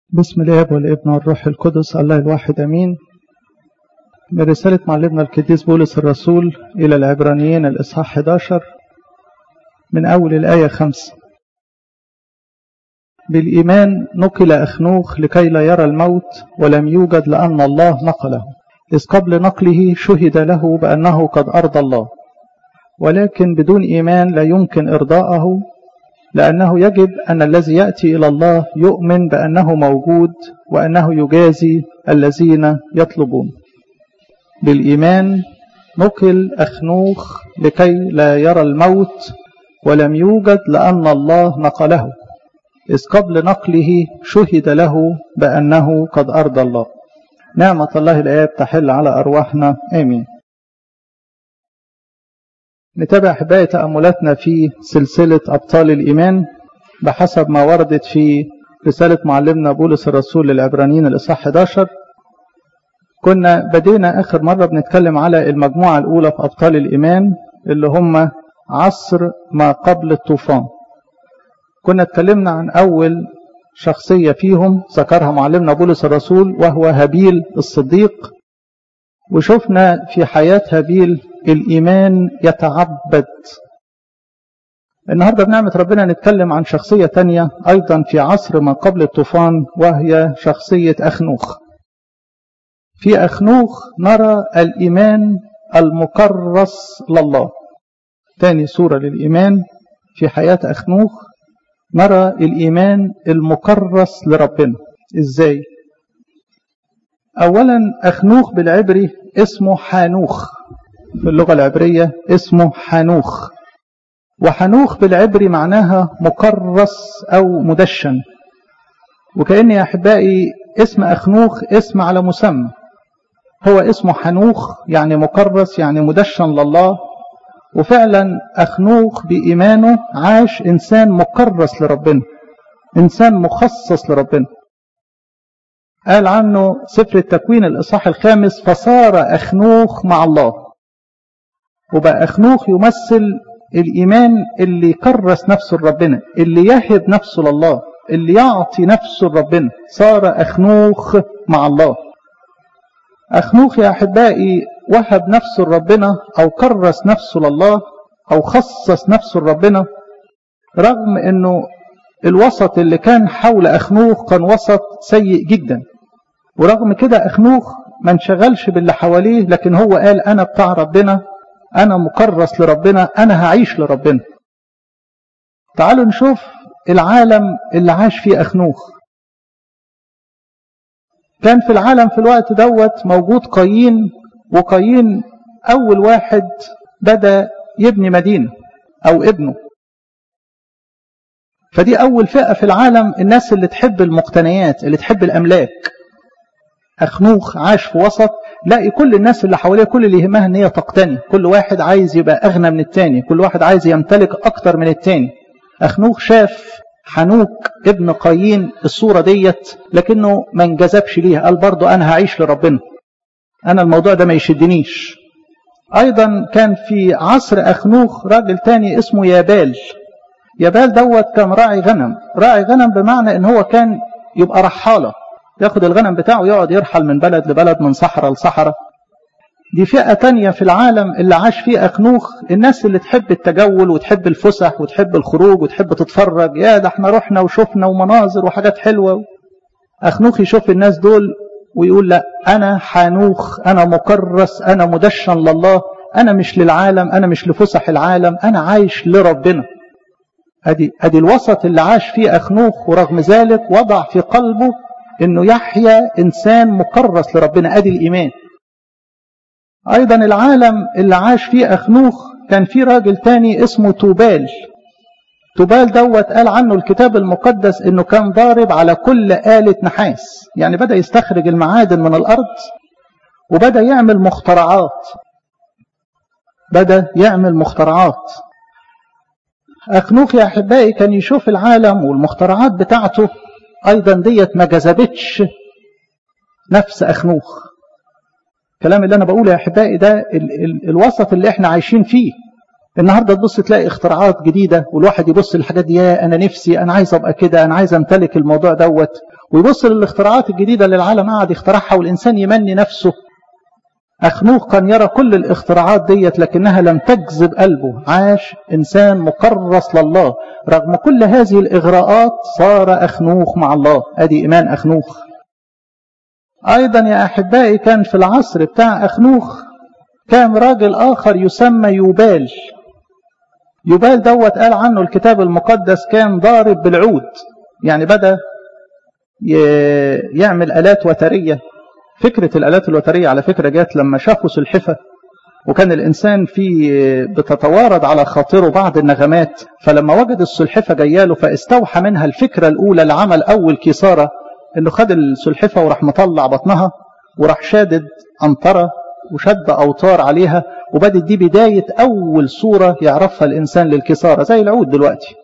بسم الاب والابن والروح القدس الله الواحد امين من رسالة معلمنا القديس بولس الرسول إلى العبرانيين الإصحاح 11 من أول الآية 5 بالإيمان نقل أخنوخ لكي لا يرى الموت ولم يوجد لأن الله نقله إذ قبل نقله شهد له بأنه قد أرضى الله ولكن بدون إيمان لا يمكن إرضاءه لأنه يجب أن الذي يأتي إلى الله يؤمن بأنه موجود وأنه يجازي الذين يطلبون بالإيمان نقل أخنوخ لكي لا يرى الموت ولم يوجد لأن الله نقله إذ قبل نقله شهد له بأنه قد أرضى الله نعمة الله الآب تحل على أرواحنا آمين نتابع أحبائي تأملاتنا في سلسلة أبطال الإيمان بحسب ما وردت في رسالة معلمنا بولس الرسول للعبرانيين الإصحاح 11 كنا بدينا آخر مرة بنتكلم على المجموعة الأولى في أبطال الإيمان اللي هم عصر ما قبل الطوفان كنا اتكلمنا عن أول شخصية فيهم ذكرها معلمنا بولس الرسول وهو هابيل الصديق وشفنا في حياة هابيل الإيمان يتعبد النهاردة بنعمة ربنا نتكلم عن شخصية تانية أيضا في عصر ما قبل الطوفان وهي شخصية أخنوخ في أخنوخ نرى الإيمان المكرس لله تاني صورة للإيمان في حياة أخنوخ نرى الإيمان المكرس لربنا إزاي أولا أخنوخ بالعبري اسمه حانوخ في اللغة العبرية اسمه حانوخ وحنوخ بالعبري معناها مكرس أو مدشن وكأن يا أحبائي اسم أخنوخ اسم على مسمى هو اسمه حنوخ يعني مكرس يعني مدشن لله وفعلا أخنوخ بإيمانه عاش إنسان مكرس لربنا إنسان مخصص لربنا قال عنه سفر التكوين الإصحاح الخامس فصار أخنوخ مع الله وبقى أخنوخ يمثل الإيمان اللي كرس نفسه لربنا اللي يهب نفسه لله اللي يعطي نفسه لربنا صار أخنوخ مع الله أخنوخ يا أحبائي وهب نفسه لربنا أو كرس نفسه لله أو خصص نفسه لربنا رغم أنه الوسط اللي كان حول أخنوخ كان وسط سيء جدا ورغم كده أخنوخ ما انشغلش باللي حواليه لكن هو قال أنا بتاع ربنا أنا مكرس لربنا أنا هعيش لربنا تعالوا نشوف العالم اللي عاش فيه أخنوخ كان في العالم في الوقت دوت موجود قايين وقايين أول واحد بدأ يبني مدينة أو ابنه فدي أول فئة في العالم الناس اللي تحب المقتنيات اللي تحب الأملاك أخنوخ عاش في وسط لاقي كل الناس اللي حواليه كل اللي يهمها ان هي تقتني كل واحد عايز يبقى أغنى من التاني كل واحد عايز يمتلك أكتر من التاني أخنوخ شاف حنوك ابن قايين الصورة ديت لكنه ما انجذبش ليها قال برضه أنا هعيش لربنا أنا الموضوع ده ما يشدنيش أيضا كان في عصر أخنوخ راجل تاني اسمه يابال يابال دوت كان راعي غنم راعي غنم بمعنى ان هو كان يبقى رحالة ياخد الغنم بتاعه يقعد يرحل من بلد لبلد من صحراء لصحراء دي فئة تانية في العالم اللي عاش فيه أخنوخ الناس اللي تحب التجول وتحب الفسح وتحب الخروج وتحب تتفرج يا ده احنا رحنا وشفنا ومناظر وحاجات حلوة أخنوخ يشوف الناس دول ويقول لا أنا حانوخ أنا مكرس أنا مدشن لله أنا مش للعالم أنا مش لفسح العالم أنا عايش لربنا أدي, أدي الوسط اللي عاش فيه أخنوخ ورغم ذلك وضع في قلبه أنه يحيا إنسان مكرس لربنا أدي الإيمان أيضا العالم اللي عاش فيه أخنوخ كان في راجل تاني اسمه توبال توبال دوت قال عنه الكتاب المقدس انه كان ضارب على كل آلة نحاس يعني بدأ يستخرج المعادن من الأرض وبدأ يعمل مخترعات بدأ يعمل مخترعات أخنوخ يا أحبائي كان يشوف العالم والمخترعات بتاعته أيضا ديت ما جذبتش نفس أخنوخ الكلام اللي أنا بقوله يا أحبائي ده ال ال الوسط اللي احنا عايشين فيه النهارده تبص تلاقي اختراعات جديده والواحد يبص للحاجات دي يا انا نفسي انا عايز ابقى كده انا عايز امتلك الموضوع دوت ويبص للاختراعات الجديدة اللي العالم قاعد يخترعها والإنسان يمني نفسه أخنوخ كان يرى كل الاختراعات ديت لكنها لم تجذب قلبه عاش إنسان مكرس لله رغم كل هذه الإغراءات صار أخنوخ مع الله أدي إيمان أخنوخ أيضا يا أحبائي كان في العصر بتاع أخنوخ كان راجل آخر يسمى يوبال يوبال دوت قال عنه الكتاب المقدس كان ضارب بالعود يعني بدأ يعمل آلات وترية فكرة الآلات الوترية على فكرة جات لما شافوا سلحفة وكان الإنسان في بتتوارد على خاطره بعض النغمات فلما وجد السلحفة جياله فاستوحى منها الفكرة الأولى لعمل أول كيسارة إنه خد السلحفة وراح مطلع بطنها وراح شادد أنطرة وشد أوتار عليها وبدت دي بداية أول صورة يعرفها الإنسان للكسارة زي العود دلوقتي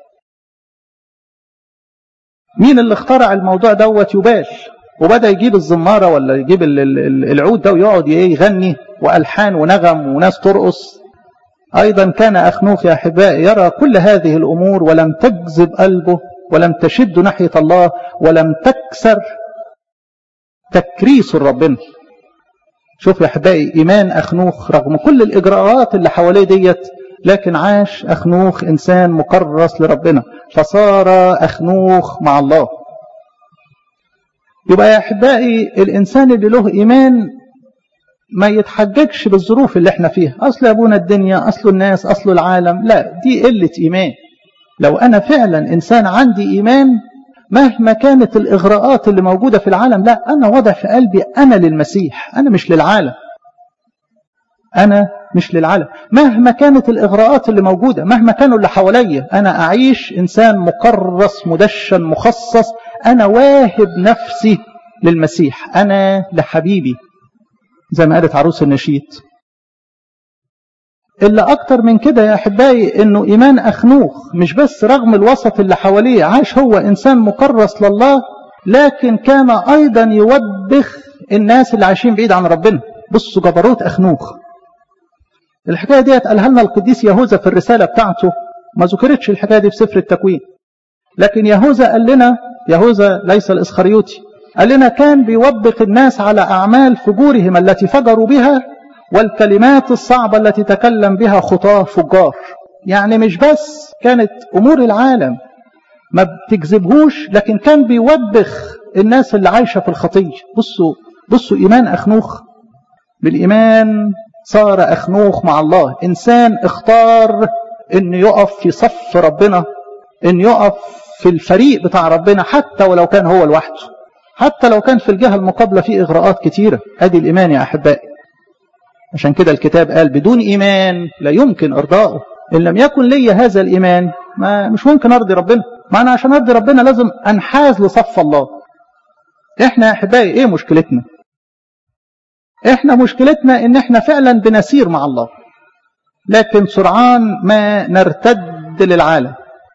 مين اللي اخترع الموضوع دوت يبال وبدأ يجيب الزمارة ولا يجيب العود ده ويقعد يغني وألحان ونغم وناس ترقص أيضا كان أخنوخ يا أحبائي يرى كل هذه الأمور ولم تجذب قلبه ولم تشد ناحية الله ولم تكسر تكريس ربنا شوف يا أحبائي إيمان أخنوخ رغم كل الإجراءات اللي حواليه ديت لكن عاش أخنوخ إنسان مكرس لربنا فصار أخنوخ مع الله يبقى يا أحبائي الإنسان اللي له إيمان ما يتحججش بالظروف اللي احنا فيها أصل أبونا الدنيا أصل الناس أصل العالم لا دي قلة إيمان لو أنا فعلا إنسان عندي إيمان مهما كانت الإغراءات اللي موجودة في العالم لا أنا وضع في قلبي أنا للمسيح أنا مش للعالم أنا مش للعالم مهما كانت الإغراءات اللي موجودة مهما كانوا اللي حواليا أنا أعيش إنسان مكرس مدشن مخصص أنا واهب نفسي للمسيح أنا لحبيبي زي ما قالت عروس النشيد إلا أكتر من كده يا أحبائي إنه إيمان أخنوخ مش بس رغم الوسط اللي حواليه عاش هو إنسان مكرس لله لكن كان أيضا يوبخ الناس اللي عايشين بعيد عن ربنا بصوا جبروت أخنوخ الحكاية دي قالها لنا القديس يهوذا في الرسالة بتاعته ما ذكرتش الحكاية دي في سفر التكوين لكن يهوذا قال لنا يهوذا ليس الإسخريوتي قال لنا كان بيوبخ الناس على أعمال فجورهم التي فجروا بها والكلمات الصعبة التي تكلم بها خطاه فجار يعني مش بس كانت أمور العالم ما بتجذبهوش لكن كان بيوبخ الناس اللي عايشة في الخطية بصوا بصوا إيمان أخنوخ بالإيمان صار أخنوخ مع الله إنسان اختار أن يقف في صف ربنا أن يقف في الفريق بتاع ربنا حتى ولو كان هو لوحده حتى لو كان في الجهة المقابلة في إغراءات كتيرة أدي الإيمان يا أحبائي عشان كده الكتاب قال بدون إيمان لا يمكن إرضائه إن لم يكن لي هذا الإيمان ما مش ممكن أرضي ربنا ما أنا عشان أرضي ربنا لازم أنحاز لصف الله إحنا يا أحبائي إيه مشكلتنا إحنا مشكلتنا إن إحنا فعلا بنسير مع الله لكن سرعان ما نرتد للعالم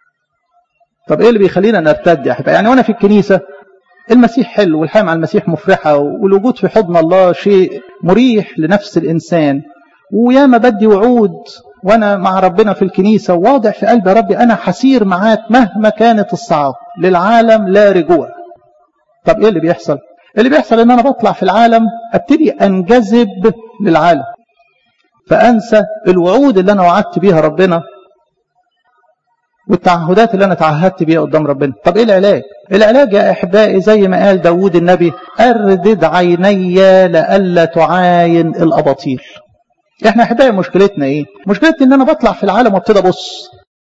طب إيه اللي بيخلينا نرتد يا أحبائي يعني وأنا في الكنيسة المسيح حلو والحياة مع المسيح مفرحة والوجود في حضن الله شيء مريح لنفس الإنسان وياما بدي وعود وأنا مع ربنا في الكنيسة وواضع في قلبي يا ربي أنا حسير معاك مهما كانت الصعاب للعالم لا رجوع طب إيه اللي بيحصل اللي بيحصل إن أنا بطلع في العالم أبتدي أنجذب للعالم فأنسى الوعود اللي أنا وعدت بيها ربنا والتعهدات اللي أنا تعهدت بيها قدام ربنا طب إيه العلاج العلاج يا أحبائي زي ما قال داود النبي أردد عيني لألا تعاين الأباطيل احنا أحبائي مشكلتنا إيه مشكلتنا إن أنا بطلع في العالم وابتدي أبص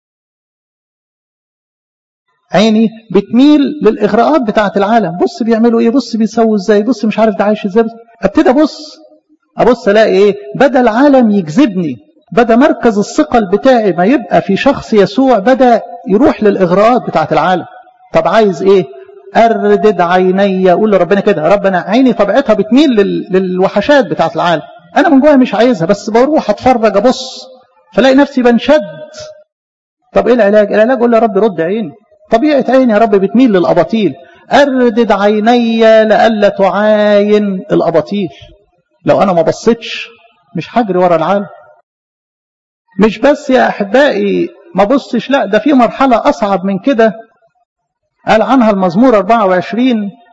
عيني بتميل للإغراءات بتاعة العالم بص بيعملوا إيه بص بيسووا إزاي بص مش عارف ده عايش إزاي ابتدي أبص أبص ألاقي إيه بدأ العالم يجذبني بدأ مركز الثقل بتاعي ما يبقى في شخص يسوع بدأ يروح للإغراءات بتاعة العالم طب عايز إيه أردد عيني أقول لربنا كده ربنا عيني طبيعتها بتميل لل... للوحشات بتاعة العالم أنا من جوايا مش عايزها بس بروح أتفرج أبص فلاقي نفسي بنشد طب إيه العلاج العلاج أقول له يا رب رد عيني طبيعة عيني يا رب بتميل للأباطيل أردد عيني لألا تعاين الأباطيل لو أنا ما بصيتش مش هجري ورا العالم مش بس يا أحبائي ما بصش لا ده في مرحلة أصعب من كده قال عنها المزمور 24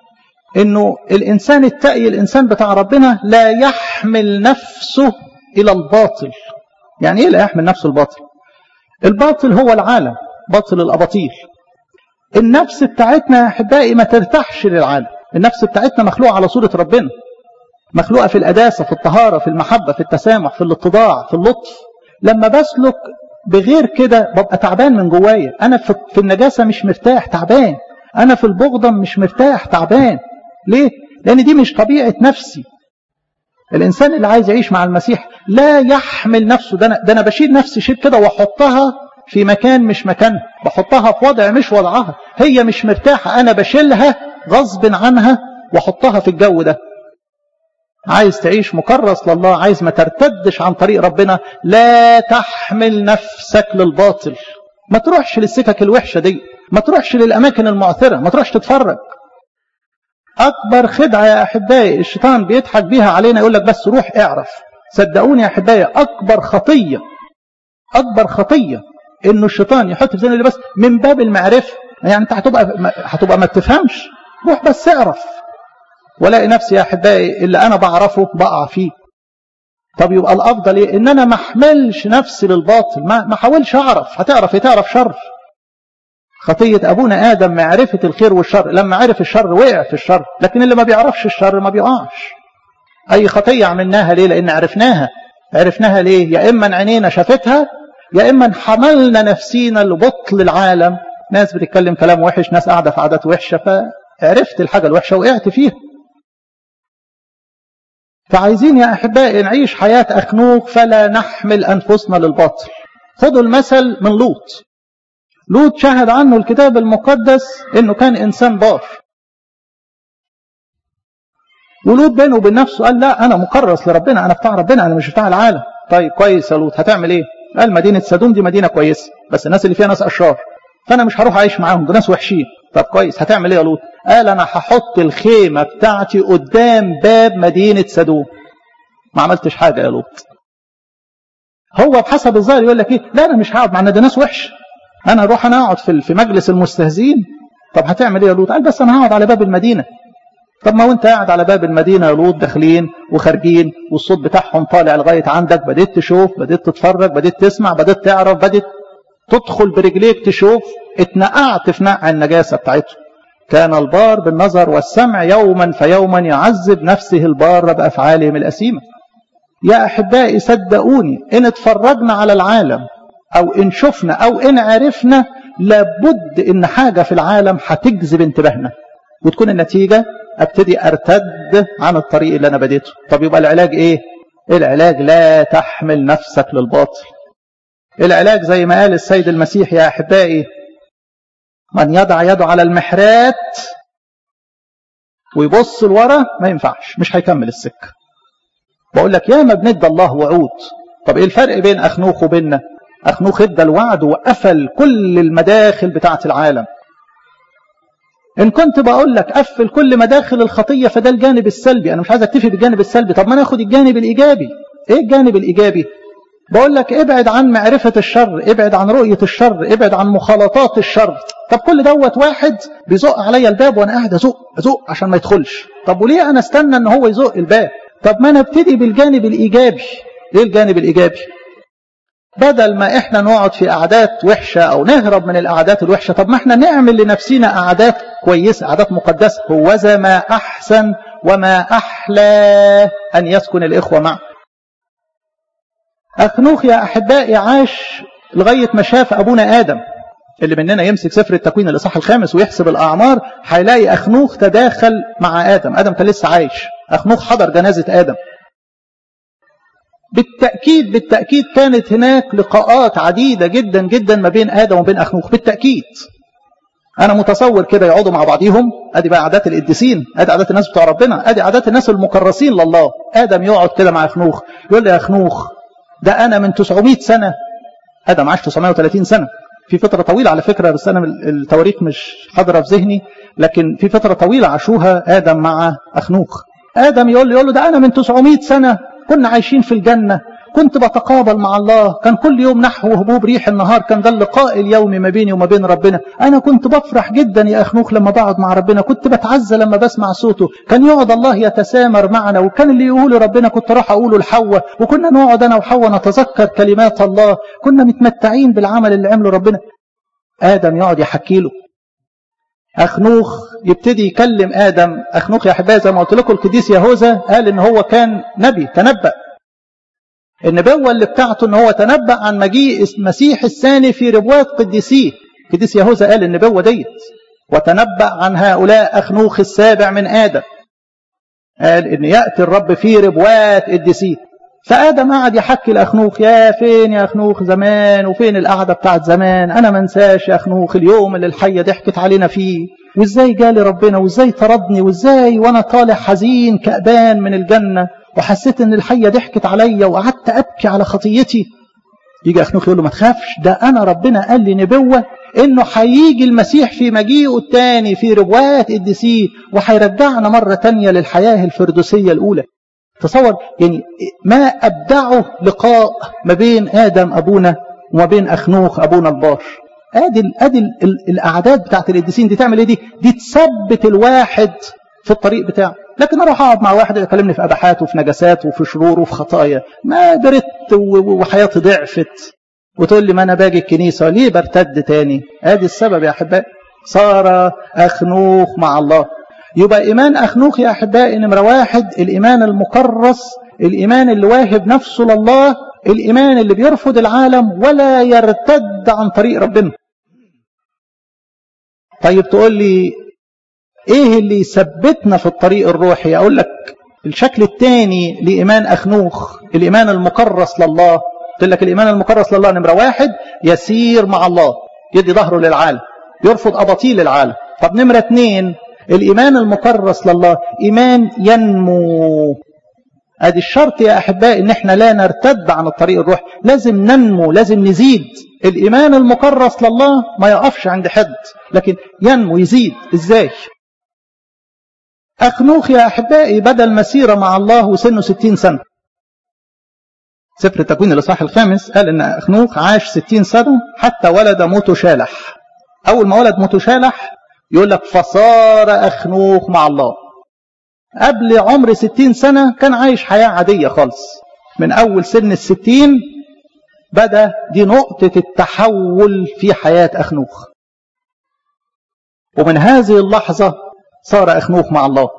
انه الانسان التقي الانسان بتاع ربنا لا يحمل نفسه الى الباطل يعني ايه لا يحمل نفسه الباطل الباطل هو العالم باطل الاباطيل النفس بتاعتنا يا احبائي ما ترتاحش للعالم النفس بتاعتنا مخلوقه على صوره ربنا مخلوقه في القداسه في الطهاره في المحبه في التسامح في الاتضاع في اللطف لما بسلك بغير كده ببقى تعبان من جوايا انا في النجاسه مش مرتاح تعبان انا في البغضه مش مرتاح تعبان ليه لان دي مش طبيعه نفسي الانسان اللي عايز يعيش مع المسيح لا يحمل نفسه ده انا ده انا بشيل نفسي شيل كده واحطها في مكان مش مكانها بحطها في وضع مش وضعها هي مش مرتاحه انا بشيلها غصب عنها واحطها في الجو ده عايز تعيش مكرس لله عايز ما ترتدش عن طريق ربنا لا تحمل نفسك للباطل ما تروحش للسكك الوحشة دي ما تروحش للأماكن المعثرة ما تروحش تتفرج أكبر خدعة يا أحبائي الشيطان بيضحك بيها علينا يقول لك بس روح اعرف صدقوني يا أحبائي أكبر خطية أكبر خطية إنه الشيطان يحط في ذهن بس من باب المعرفة يعني أنت هتبقى هتبقى ما تفهمش روح بس اعرف ولاقي نفسي يا احبائي اللي انا بعرفه بقع فيه طب يبقى الافضل ايه ان انا ما احملش نفسي للباطل ما ما احاولش اعرف هتعرف ايه تعرف شر خطيه ابونا ادم معرفه الخير والشر لما عرف الشر وقع في الشر لكن اللي ما بيعرفش الشر ما بيقعش اي خطيه عملناها ليه لان عرفناها عرفناها ليه يا اما عينينا شافتها يا اما حملنا نفسينا لبطل العالم ناس بتتكلم كلام وحش ناس قاعده في عادات وحشه فعرفت الحاجه الوحشه وقعت فيها فعايزين يا أحبائي نعيش حياة أخنوخ فلا نحمل أنفسنا للباطل خذوا المثل من لوط لوط شهد عنه الكتاب المقدس انه كان انسان بار ولوط بينه وبين نفسه قال لا انا مكرس لربنا انا بتاع ربنا انا مش بتاع العالم طيب كويس يا لوط هتعمل ايه قال مدينه سدوم دي مدينه كويسه بس الناس اللي فيها ناس اشرار فانا مش هروح اعيش معاهم دول ناس وحشين طب كويس هتعمل ايه يا لوط قال انا هحط الخيمه بتاعتي قدام باب مدينه سدوم ما عملتش حاجه يا لوط هو بحسب الظاهر يقول لك ايه لا انا مش هقعد معنا ده ناس وحش انا اروح انا اقعد في في مجلس المستهزئين طب هتعمل ايه يا لوط قال بس انا هقعد على باب المدينه طب ما وانت قاعد على باب المدينه يا لوط داخلين وخارجين والصوت بتاعهم طالع لغايه عندك بديت تشوف بديت تتفرج بديت تسمع بديت تعرف بديت تدخل برجليك تشوف اتنقعت في نقع النجاسه بتاعته كان البار بالنظر والسمع يوما فيوما يعذب نفسه البار بافعالهم الاسيمه يا احبائي صدقوني ان اتفرجنا على العالم او ان شفنا او ان عرفنا لابد ان حاجه في العالم هتجذب انتباهنا وتكون النتيجه ابتدي ارتد عن الطريق اللي انا بديته طب يبقى العلاج ايه العلاج لا تحمل نفسك للباطل العلاج زي ما قال السيد المسيح يا احبائي من يضع يده على المحرات ويبص لورا ما ينفعش مش هيكمل السكه بقول لك ياما بندى الله وعود طب ايه الفرق بين اخنوخ وبيننا اخنوخ ادى الوعد وقفل كل المداخل بتاعه العالم ان كنت بقول لك قفل كل مداخل الخطيه فده الجانب السلبي انا مش عايز اكتفي بالجانب السلبي طب ما ناخد الجانب الايجابي ايه الجانب الايجابي بقول لك ابعد عن معرفة الشر ابعد عن رؤية الشر ابعد عن مخالطات الشر طب كل دوت واحد بيزق عليا الباب وانا قاعد ازق ازق عشان ما يدخلش طب وليه انا استنى ان هو يزق الباب طب ما انا ابتدي بالجانب الايجابي ايه الجانب الايجابي بدل ما احنا نقعد في قعدات وحشة او نهرب من القعدات الوحشة طب ما احنا نعمل لنفسنا قعدات كويسة قعدات مقدسة هوذا ما احسن وما احلى ان يسكن الاخوة معه أخنوخ يا أحبائي عاش لغاية ما شاف أبونا آدم اللي مننا يمسك سفر التكوين الإصحاح الخامس ويحسب الأعمار هيلاقي أخنوخ تداخل مع آدم آدم كان لسه عايش أخنوخ حضر جنازة آدم بالتأكيد بالتأكيد كانت هناك لقاءات عديدة جدا جدا ما بين آدم وبين أخنوخ بالتأكيد أنا متصور كده يقعدوا مع بعضيهم أدي بقى عادات القديسين أدي عادات الناس بتوع ربنا أدي عادات الناس المكرسين لله آدم يقعد كده مع أخنوخ يقول لي يا أخنوخ ده أنا من 900 سنة آدم عاش 930 سنة في فترة طويلة على فكرة بس أنا التواريخ مش حاضرة في ذهني لكن في فترة طويلة عاشوها آدم مع أخنوخ آدم يقول له يقول له ده أنا من 900 سنة كنا عايشين في الجنة كنت بتقابل مع الله كان كل يوم نحو هبوب ريح النهار كان ده اللقاء اليومي ما بيني وما بين ربنا أنا كنت بفرح جدا يا أخنوخ لما بقعد مع ربنا كنت بتعزى لما بسمع صوته كان يقعد الله يتسامر معنا وكان اللي يقوله ربنا كنت راح أقوله لحواء وكنا نقعد أنا وحواء نتذكر كلمات الله كنا متمتعين بالعمل اللي عمله ربنا آدم يقعد يحكي له أخنوخ يبتدي يكلم آدم أخنوخ يا أحبائي زي ما قلت لكم القديس يهوذا قال إن هو كان نبي تنبأ النبوة اللي بتاعته إن هو تنبأ عن مجيء المسيح الثاني في ربوات قديسيه قديس يهوذا قال النبوة ديت وتنبأ عن هؤلاء أخنوخ السابع من آدم قال إن يأتي الرب في ربوات قديسيه فآدم قعد يحكي لأخنوخ يا فين يا أخنوخ زمان وفين القعدة بتاعت زمان أنا ما انساش يا أخنوخ اليوم اللي الحية ضحكت علينا فيه وإزاي جالي ربنا وإزاي طردني وإزاي وأنا طالع حزين كأبان من الجنة وحسيت إن الحية ضحكت عليا وقعدت أبكي على خطيتي يجي أخنوخ يقول له ما تخافش ده أنا ربنا قال لي نبوة إنه هيجي المسيح في مجيئه الثاني في ربوات قديسيه وهيرجعنا مرة تانية للحياة الفردوسية الأولى تصور يعني ما أبدعه لقاء ما بين آدم أبونا وما بين أخنوخ أبونا البار ادي ادي الاعداد بتاعت القديسين دي تعمل ايه دي دي تثبت الواحد في الطريق بتاعه لكن اروح اقعد مع واحد يكلمني في اباحات وفي نجاسات وفي شرور وفي خطايا ما درت وحياتي ضعفت وتقول لي ما انا باجي الكنيسه ليه برتد تاني ادي السبب يا احبائي صار اخنوخ مع الله يبقى ايمان اخنوخ يا احبائي نمره واحد الايمان المكرس الايمان اللي واهب نفسه لله الإيمان اللي بيرفض العالم ولا يرتد عن طريق ربنا طيب تقول لي ايه اللي يثبتنا في الطريق الروحي اقول لك الشكل الثاني لإيمان أخنوخ الإيمان المكرس لله قلت لك الإيمان المكرس لله نمرة واحد يسير مع الله يدي ظهره للعالم يرفض أباطيل العالم طب نمرة اثنين الإيمان المكرس لله إيمان ينمو ادي الشرط يا احبائي ان احنا لا نرتد عن الطريق الروحي لازم ننمو لازم نزيد الايمان المكرس لله ما يقفش عند حد لكن ينمو يزيد ازاي اخنوخ يا احبائي بدا المسيره مع الله وسنه 60 سنه سفر التكوين الاصحاح الخامس قال ان اخنوخ عاش 60 سنه حتى ولد متشالح اول ما ولد متشالح يقول لك فصار اخنوخ مع الله قبل عمر ستين سنة كان عايش حياة عادية خالص من أول سن الستين بدأ دي نقطة التحول في حياة أخنوخ ومن هذه اللحظة صار أخنوخ مع الله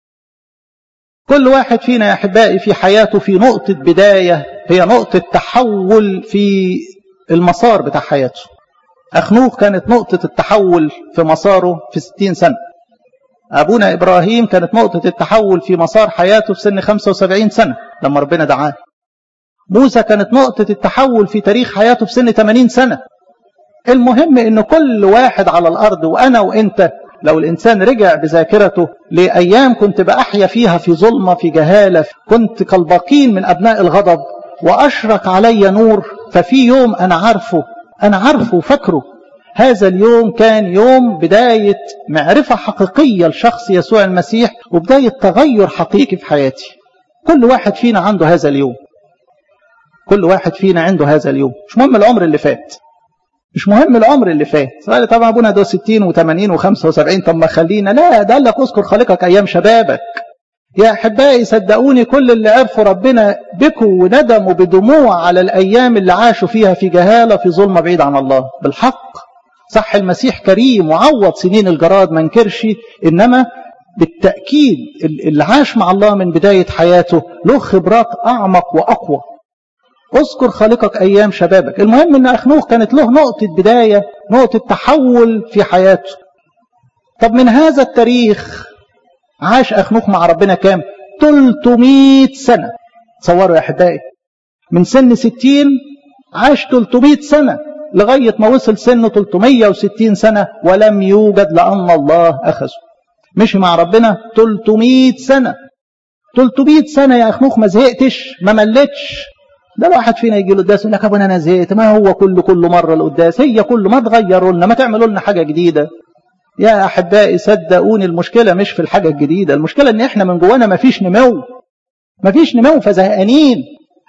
كل واحد فينا يا أحبائي في حياته في نقطة بداية هي نقطة تحول في المسار بتاع حياته أخنوخ كانت نقطة التحول في مساره في ستين سنة أبونا إبراهيم كانت نقطة التحول في مسار حياته في سن 75 سنة لما ربنا دعاه موسى كانت نقطة التحول في تاريخ حياته في سن 80 سنة المهم ان كل واحد على الارض وانا وانت لو الانسان رجع بذاكرته لايام كنت باحيا فيها في ظلمه في جهاله كنت كالباقين من ابناء الغضب واشرق علي نور ففي يوم انا عارفه انا عارفه وفاكره هذا اليوم كان يوم بداية معرفة حقيقية لشخص يسوع المسيح وبداية تغير حقيقي في حياتي كل واحد فينا عنده هذا اليوم كل واحد فينا عنده هذا اليوم مش مهم العمر اللي فات مش مهم العمر اللي فات قال طبعا ابونا ده 60 و80 و75 طب ما خلينا لا ده قال لك اذكر خالقك ايام شبابك يا احبائي صدقوني كل اللي عرفوا ربنا بكوا وندموا بدموع على الايام اللي عاشوا فيها في جهاله في ظلمه بعيد عن الله بالحق صح المسيح كريم وعوض سنين الجراد ما انكرش انما بالتاكيد اللي عاش مع الله من بدايه حياته له خبرات اعمق واقوى اذكر خالقك ايام شبابك المهم ان اخنوخ كانت له نقطه بدايه نقطه تحول في حياته طب من هذا التاريخ عاش اخنوخ مع ربنا كام 300 سنه تصوروا يا احبائي من سن 60 عاش 300 سنه لغاية ما وصل سنه 360 سنة ولم يوجد لأن الله أخذه مشي مع ربنا 300 سنة 300 سنة يا أخنوخ ما زهقتش ما ملتش ده الواحد فينا يجي له القداس يقول لك ابونا انا زهقت ما هو كل كل مره القداس هي كل ما تغيروا لنا ما تعملوا لنا حاجه جديده يا احبائي صدقوني المشكله مش في الحاجه الجديده المشكله ان احنا من جوانا ما فيش نمو ما فيش نمو فزهقانين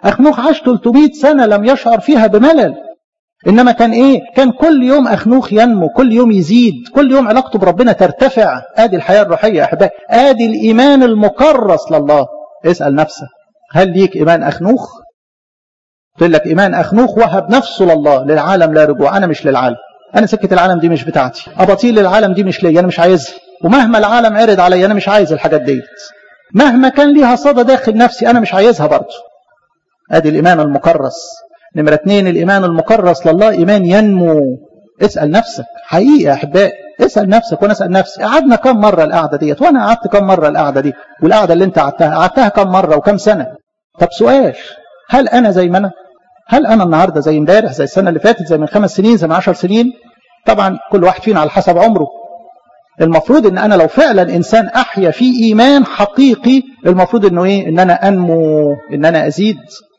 أخنوخ عاش 300 سنة لم يشعر فيها بملل إنما كان إيه كان كل يوم أخنوخ ينمو كل يوم يزيد كل يوم علاقته بربنا ترتفع آدي الحياة الروحية يا أحبائي آدي الإيمان المكرس لله اسأل نفسك هل ليك إيمان أخنوخ قلت لك إيمان أخنوخ وهب نفسه لله للعالم لا رجوع أنا مش للعالم أنا سكة العالم دي مش بتاعتي أباطيل العالم دي مش ليا أنا مش عايزها ومهما العالم عرض عليا أنا مش عايز الحاجات ديت مهما كان ليها صدى داخل نفسي أنا مش عايزها برضه أدي الإيمان المكرس نمرة اتنين الإيمان المكرس لله إيمان ينمو اسأل نفسك حقيقة يا أحبائي اسأل نفسك وأنا أسأل نفسي قعدنا كم مرة القعدة ديت وأنا قعدت كم مرة القعدة دي والقعدة اللي أنت قعدتها قعدتها كم مرة وكم سنة طب سؤال هل أنا زي ما أنا هل أنا النهاردة زي امبارح زي السنة اللي فاتت زي من خمس سنين زي من عشر سنين طبعا كل واحد فينا على حسب عمره المفروض ان انا لو فعلا انسان احيا في ايمان حقيقي المفروض انه ايه ان انا انمو ان انا ازيد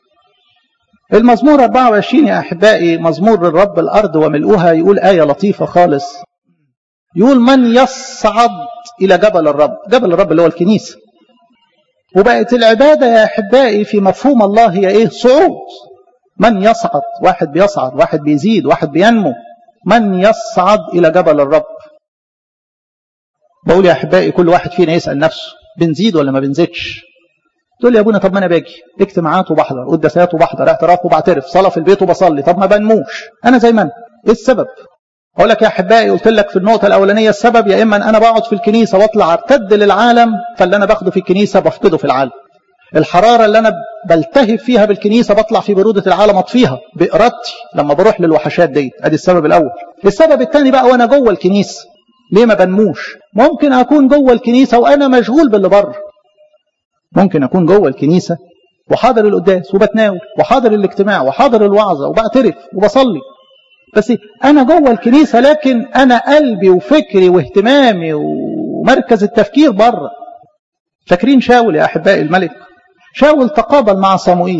المزمور 24 يا احبائي مزمور الرب الارض وملؤها يقول ايه لطيفه خالص يقول من يصعد الى جبل الرب جبل الرب اللي هو الكنيسه وبقت العباده يا احبائي في مفهوم الله هي ايه صعود من يصعد واحد بيصعد واحد بيزيد واحد بينمو من يصعد الى جبل الرب بقول يا احبائي كل واحد فينا يسال نفسه بنزيد ولا ما بنزيدش تقول لي يا ابونا طب ما انا باجي اجتماعات وبحضر قداسات وبحضر اعتراف وبعترف صلاه في البيت وبصلي طب ما بنموش انا زي ما انا ايه السبب اقول لك يا احبائي قلت لك في النقطه الاولانيه السبب يا اما ان انا بقعد في الكنيسه واطلع ارتد للعالم فاللي انا باخده في الكنيسه بفقده في العالم الحراره اللي انا بلتهب فيها بالكنيسه بطلع في بروده العالم اطفيها بارادتي لما بروح للوحشات ديت ادي السبب الاول السبب الثاني بقى وانا جوه الكنيسه ليه ما بنموش ممكن اكون جوه الكنيسه وانا مشغول باللي بره ممكن اكون جوه الكنيسه وحاضر القداس وبتناول وحاضر الاجتماع وحاضر الوعظه وبعترف وبصلي بس انا جوه الكنيسه لكن انا قلبي وفكري واهتمامي ومركز التفكير بره فاكرين شاول يا احبائي الملك شاول تقابل مع صموئيل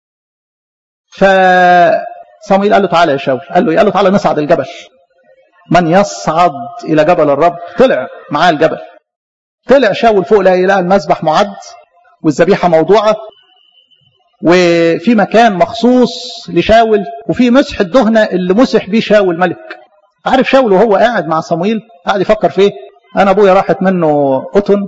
فصموئيل قال له تعالى يا شاول قال له قال له تعالى نصعد الجبل من يصعد الى جبل الرب طلع معاه الجبل طلع شاول فوق لقى المذبح معد والذبيحه موضوعه وفي مكان مخصوص لشاول وفي مسح الدهنه اللي مسح بيه شاول ملك عارف شاول وهو قاعد مع صمويل قاعد يفكر في ايه انا ابويا راحت منه قطن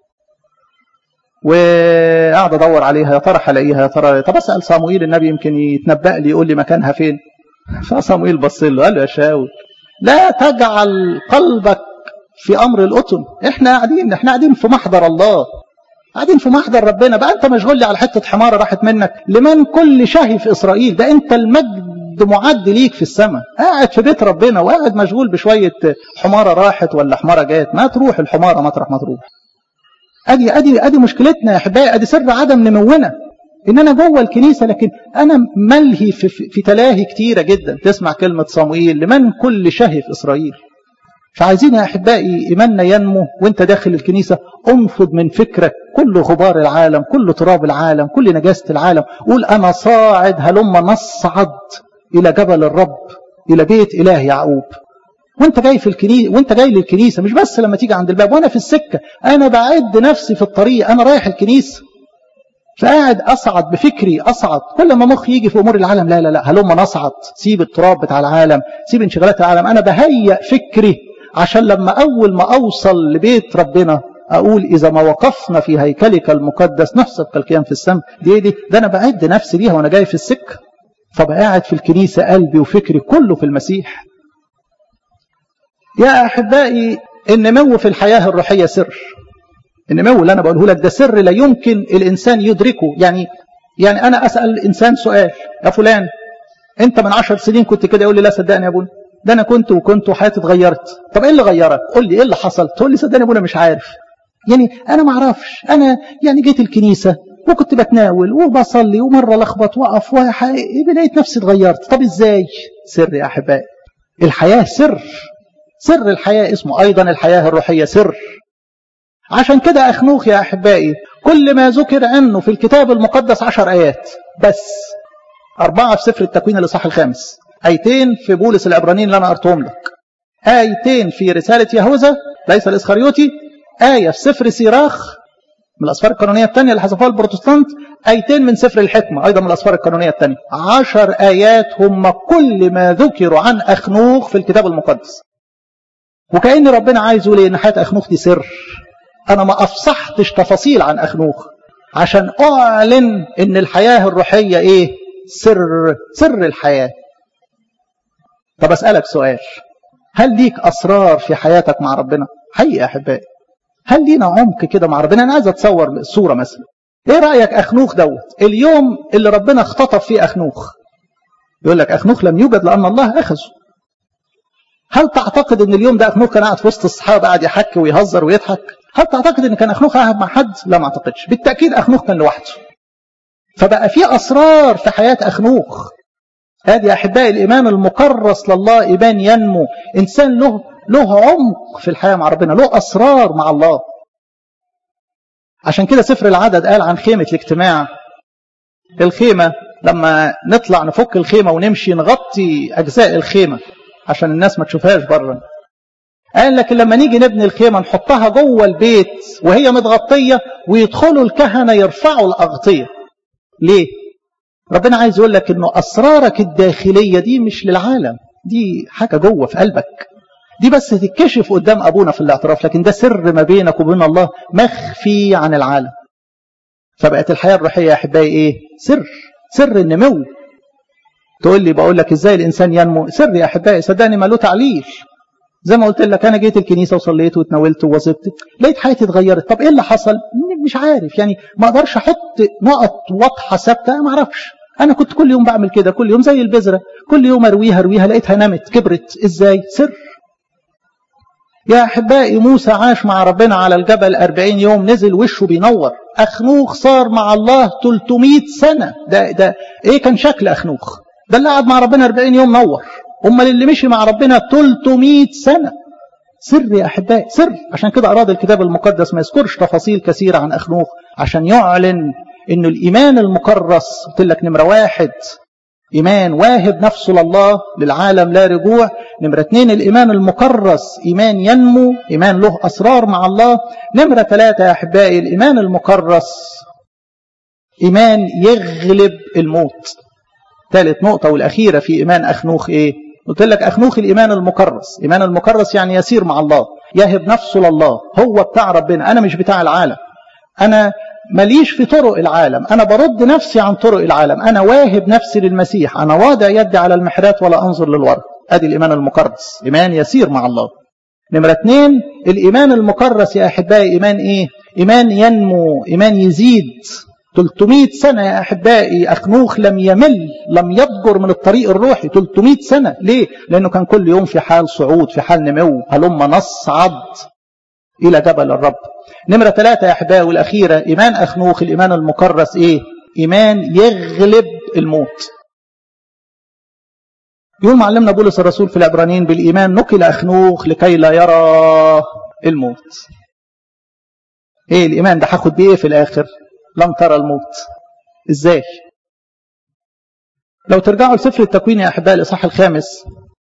وقاعد ادور عليها يا ترى هلاقيها يا ترى طب اسال صمويل النبي يمكن يتنبأ لي يقول لي مكانها فين فصمويل بص له قال له يا شاول لا تجعل قلبك في امر القطن احنا قاعدين احنا قاعدين في محضر الله قاعدين في محضر ربنا بقى انت مشغول لي على حته حماره راحت منك لمن كل شهي في اسرائيل ده انت المجد معد ليك في السماء قاعد في بيت ربنا وقاعد مشغول بشويه حماره راحت ولا حماره جات ما تروح الحماره مطرح ما تروح ادي ادي ادي مشكلتنا يا احبائي ادي سر عدم نمونا ان انا جوه الكنيسه لكن انا ملهي في, في, في تلاهي كتيره جدا تسمع كلمه صموئيل لمن كل شهي في اسرائيل فعايزين يا احبائي ايماننا ينمو وانت داخل الكنيسه انفض من فكرك كل غبار العالم كل تراب العالم كل نجاسه العالم قول انا صاعد هلم نصعد الى جبل الرب الى بيت اله يعقوب وانت جاي في الكنيسه وانت جاي للكنيسه مش بس لما تيجي عند الباب وانا في السكه انا بعد نفسي في الطريق انا رايح الكنيسه فقاعد اصعد بفكري اصعد كل ما مخي يجي في امور العالم لا لا لا هلم نصعد سيب التراب بتاع العالم سيب انشغالات العالم انا بهيئ فكري عشان لما اول ما اوصل لبيت ربنا اقول اذا ما وقفنا في هيكلك المقدس نحسب كالقيام في السماء دي دي ده انا بعد نفسي ليها وانا جاي في السكه فبقى قاعد في الكنيسه قلبي وفكري كله في المسيح يا احبائي النمو في الحياه الروحيه سر النمو اللي انا بقوله لك ده سر لا يمكن الانسان يدركه يعني يعني انا اسال الانسان سؤال يا فلان انت من عشر سنين كنت كده يقول لي لا صدقني يا ابونا ده انا كنت وكنت وحياتي اتغيرت طب ايه اللي غيرك قول لي ايه اللي حصل تقول لي صدقني يا ابونا مش عارف يعني انا ما اعرفش انا يعني جيت الكنيسه وكنت بتناول وبصلي ومره لخبط واقف لقيت نفسي اتغيرت طب ازاي سر يا احبائي الحياه سر سر الحياه اسمه ايضا الحياه الروحيه سر عشان كده أخنوخ يا أحبائي كل ما ذكر عنه في الكتاب المقدس عشر آيات بس أربعة في سفر التكوين الإصحاح الخامس آيتين في بولس العبرانيين اللي أنا قرتهم لك آيتين في رسالة يهوذا ليس الإسخريوطي آية في سفر سيراخ من الأسفار القانونية الثانية اللي حذفوها البروتستانت آيتين من سفر الحكمة أيضا من الأسفار القانونية الثانية عشر آيات هم كل ما ذكروا عن أخنوخ في الكتاب المقدس وكأن ربنا عايز يقول إن حياة أخنوخ دي سر أنا ما أفصحتش تفاصيل عن أخنوخ عشان أعلن إن الحياة الروحية إيه سر سر الحياة طب أسألك سؤال هل ليك أسرار في حياتك مع ربنا حقيقة يا أحبائي هل لينا عمق كده مع ربنا أنا عايز أتصور الصورة مثلا إيه رأيك أخنوخ دوت اليوم اللي ربنا اختطف فيه أخنوخ يقول لك أخنوخ لم يوجد لأن الله أخذه هل تعتقد ان اليوم ده اخنوخ كان قاعد في وسط الصحابه قاعد يحكي ويهزر ويضحك هل تعتقد ان كان اخنوخ قاعد مع حد لا ما اعتقدش بالتاكيد اخنوخ كان لوحده فبقى في اسرار في حياه اخنوخ هذه يا احبائي الايمان المكرس لله ايمان ينمو انسان له له عمق في الحياه مع ربنا له اسرار مع الله عشان كده سفر العدد قال عن خيمه الاجتماع الخيمه لما نطلع نفك الخيمه ونمشي نغطي اجزاء الخيمه عشان الناس ما تشوفهاش بره قال لكن لما نيجي نبني الخيمه نحطها جوه البيت وهي متغطيه ويدخلوا الكهنه يرفعوا الاغطيه ليه ربنا عايز يقول لك انه اسرارك الداخليه دي مش للعالم دي حاجه جوه في قلبك دي بس تتكشف قدام ابونا في الاعتراف لكن ده سر ما بينك وبين الله مخفي عن العالم فبقت الحياه الروحيه يا احبائي ايه سر سر النمو تقول لي بقول لك ازاي الانسان ينمو سر يا احبائي صدقني ما له تعليل زي ما قلت لك انا جيت الكنيسه وصليت واتناولت ووظبت لقيت حياتي اتغيرت طب ايه اللي حصل مش عارف يعني ما اقدرش احط نقط واضحه ثابته ما اعرفش انا كنت كل يوم بعمل كده كل يوم زي البذره كل يوم ارويها ارويها لقيتها نمت كبرت ازاي سر يا احبائي موسى عاش مع ربنا على الجبل 40 يوم نزل وشه بينور اخنوخ صار مع الله 300 سنه ده ده ايه كان شكل اخنوخ ده اللي قعد مع ربنا 40 يوم نور امال اللي مشي مع ربنا 300 سنه سر يا احبائي سر عشان كده اراد الكتاب المقدس ما يذكرش تفاصيل كثيره عن اخنوخ عشان يعلن انه الايمان المكرس قلت لك نمره واحد ايمان واهب نفسه لله للعالم لا رجوع نمره اثنين الايمان المكرس ايمان ينمو ايمان له اسرار مع الله نمره ثلاثه يا احبائي الايمان المكرس ايمان يغلب الموت ثالث نقطة والأخيرة في إيمان أخنوخ إيه؟ قلت لك أخنوخ الإيمان المكرس إيمان المكرس يعني يسير مع الله يهب نفسه لله هو بتاع ربنا أنا مش بتاع العالم أنا ماليش في طرق العالم أنا برد نفسي عن طرق العالم أنا واهب نفسي للمسيح أنا واضع يدي على المحرات ولا أنظر للورق أدي الإيمان المكرس إيمان يسير مع الله نمرة اثنين الإيمان المكرس يا أحبائي إيمان إيه؟ إيمان ينمو إيمان يزيد 300 سنة يا أحبائي أخنوخ لم يمل لم يضجر من الطريق الروحي 300 سنة ليه؟ لأنه كان كل يوم في حال صعود في حال نمو هلما نصعد إلى جبل الرب نمرة ثلاثة يا أحبائي والأخيرة إيمان أخنوخ الإيمان المكرس إيه؟ إيمان يغلب الموت يقول معلمنا بولس الرسول في العبرانيين بالإيمان نقل أخنوخ لكي لا يرى الموت ايه الايمان ده هاخد بيه في الاخر لم ترى الموت ازاي لو ترجعوا لسفر التكوين يا احبائي الاصحاح الخامس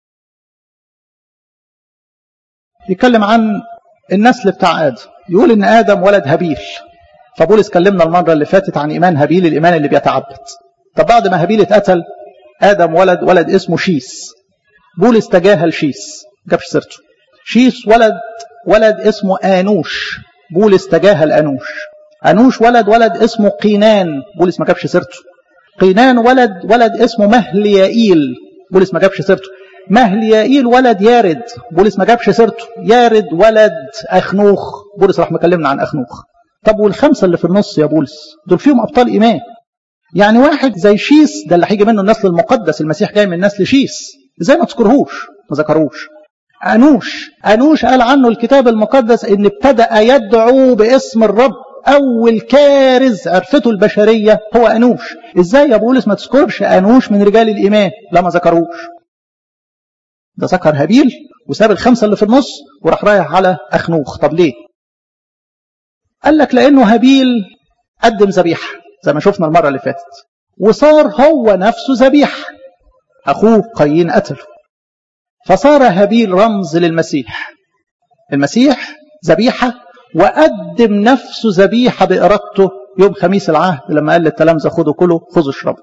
يتكلم عن النسل بتاع ادم يقول ان ادم ولد هابيل فبولس كلمنا المره اللي فاتت عن ايمان هابيل الايمان اللي بيتعبد طب بعد ما هابيل اتقتل ادم ولد ولد اسمه شيس بولس تجاهل شيس جابش سيرته شيس ولد ولد اسمه انوش بولس تجاهل انوش أنوش ولد ولد اسمه قينان بولس ما جابش سيرته قينان ولد ولد اسمه مهليائيل بولس ما جابش سيرته مهليائيل ولد يارد بولس ما جابش سيرته يارد ولد أخنوخ بولس راح مكلمنا عن أخنوخ طب والخمسة اللي في النص يا بولس دول فيهم أبطال إيمان يعني واحد زي شيس ده اللي هيجي منه النسل المقدس المسيح جاي من نسل شيس ازاي ما تذكرهوش ما ذكروش أنوش أنوش قال عنه الكتاب المقدس إن ابتدأ يدعو باسم الرب أول كارز عرفته البشرية هو أنوش إزاي يا بولس ما تذكرش أنوش من رجال الإيمان لا ما ذكروش ده ذكر هابيل وساب الخمسة اللي في النص وراح رايح على أخنوخ طب ليه قال لك لأنه هابيل قدم ذبيحة زي ما شفنا المرة اللي فاتت وصار هو نفسه ذبيحة أخوه قايين قتله فصار هابيل رمز للمسيح المسيح ذبيحة وقدم نفسه ذبيحة بإرادته يوم خميس العهد لما قال للتلامذة خدوا كلوا خذوا اشربوا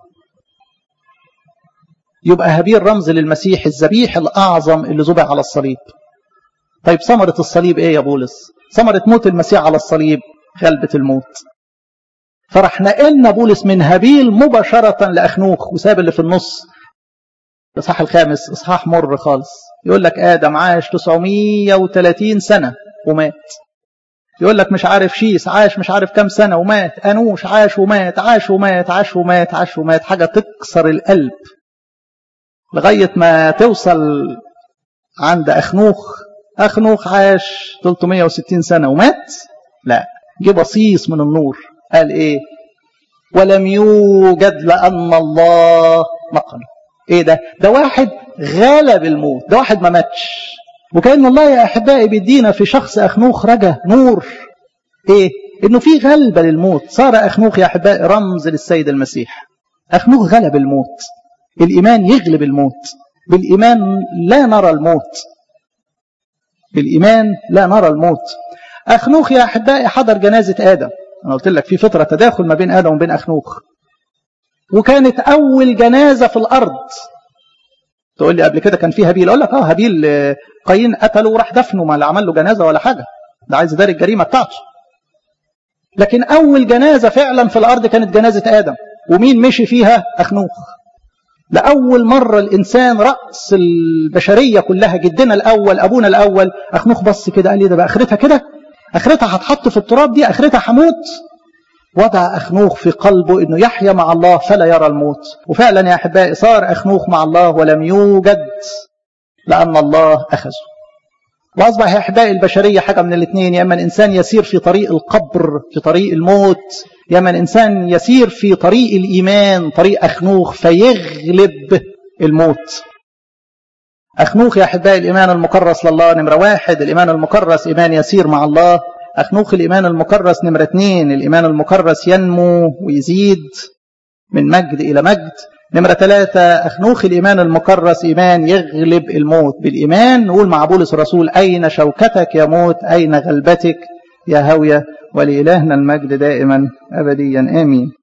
يبقى هابيل رمز للمسيح الذبيح الأعظم اللي ذبح على الصليب طيب ثمرة الصليب إيه يا بولس ثمرة موت المسيح على الصليب غلبة الموت فراح نقلنا بولس من هابيل مباشرة لأخنوخ وساب اللي في النص الإصحاح الخامس إصحاح مر خالص يقول لك آدم عاش 930 سنة ومات يقول لك مش عارف شيس عاش مش عارف كام سنة ومات أنوش عاش ومات عاش ومات عاش ومات عاش ومات حاجة تكسر القلب لغاية ما توصل عند أخنوخ أخنوخ عاش 360 سنة ومات لا جه بصيص من النور قال إيه ولم يوجد لأن الله نقله إيه ده ده واحد غلب الموت ده واحد ما ماتش وكأن الله يا أحبائي بيدينا في شخص أخنوخ رجا نور إيه إنه في غلبة للموت صار أخنوخ يا أحبائي رمز للسيد المسيح أخنوخ غلب الموت الإيمان يغلب الموت بالإيمان لا نرى الموت بالإيمان لا نرى الموت أخنوخ يا أحبائي حضر جنازة آدم أنا قلت لك في فترة تداخل ما بين آدم وبين أخنوخ وكانت أول جنازة في الأرض تقول لي قبل كده كان في هابيل أقول لك آه هابيل قايين قتله وراح دفنه ما لا عمل له جنازة ولا حاجة ده عايز يداري الجريمة بتاعته لكن أول جنازة فعلا في الأرض كانت جنازة آدم ومين مشي فيها أخنوخ لأول مرة الإنسان رأس البشرية كلها جدنا الأول أبونا الأول أخنوخ بص كده قال لي ده بقى آخرتها كده آخرتها هتحط في التراب دي آخرتها هموت وضع أخنوخ في قلبه أنه يحيا مع الله فلا يرى الموت وفعلا يا أحبائي صار أخنوخ مع الله ولم يوجد لأن الله أخذه وأصبح يا أحبائي البشرية حاجة من الاثنين يا إما الإنسان يسير في طريق القبر في طريق الموت يا إما الإنسان يسير في طريق الإيمان طريق أخنوخ فيغلب الموت أخنوخ يا أحبائي الإيمان المكرس لله نمرة واحد الإيمان المكرس إيمان يسير مع الله أخنوخ الإيمان المكرس نمرة اثنين الإيمان المكرس ينمو ويزيد من مجد إلى مجد نمرة ثلاثة أخنوخ الإيمان المكرس إيمان يغلب الموت بالإيمان نقول مع بولس الرسول أين شوكتك يا موت أين غلبتك يا هوية ولإلهنا المجد دائما أبديا آمين